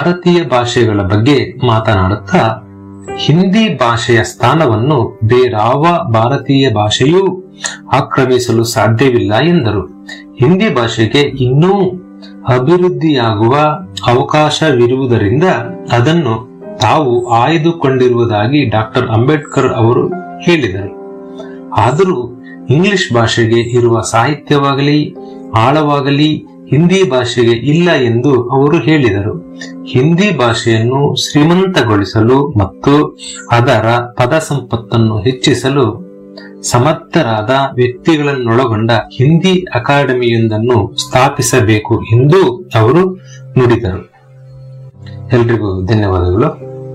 ಭಾರತೀಯ ಭಾಷೆಗಳ ಬಗ್ಗೆ ಮಾತನಾಡುತ್ತಾ ಹಿಂದಿ ಭಾಷೆಯ ಸ್ಥಾನವನ್ನು ಬೇರಾವ ಭಾರತೀಯ ಭಾಷೆಯೂ ಆಕ್ರಮಿಸಲು ಸಾಧ್ಯವಿಲ್ಲ ಎಂದರು ಹಿಂದಿ ಭಾಷೆಗೆ ಇನ್ನೂ ಅಭಿವೃದ್ಧಿಯಾಗುವ ಅವಕಾಶವಿರುವುದರಿಂದ ಅದನ್ನು ತಾವು ಆಯ್ದುಕೊಂಡಿರುವುದಾಗಿ ಡಾಕ್ಟರ್ ಅಂಬೇಡ್ಕರ್ ಅವರು ಹೇಳಿದರು ಆದರೂ ಇಂಗ್ಲಿಷ್ ಭಾಷೆಗೆ ಇರುವ ಸಾಹಿತ್ಯವಾಗಲಿ ಆಳವಾಗಲಿ ಹಿಂದಿ ಭಾಷೆಗೆ ಇಲ್ಲ ಎಂದು ಅವರು ಹೇಳಿದರು ಹಿಂದಿ ಭಾಷೆಯನ್ನು ಶ್ರೀಮಂತಗೊಳಿಸಲು ಮತ್ತು ಅದರ ಪದ ಸಂಪತ್ತನ್ನು ಹೆಚ್ಚಿಸಲು ಸಮರ್ಥರಾದ ವ್ಯಕ್ತಿಗಳನ್ನೊಳಗೊಂಡ ಹಿಂದಿ ಅಕಾಡೆಮಿಯೊಂದನ್ನು ಸ್ಥಾಪಿಸಬೇಕು ಎಂದು ಅವರು ನುಡಿದರು ಎಲ್ರಿಗೂ ಧನ್ಯವಾದಗಳು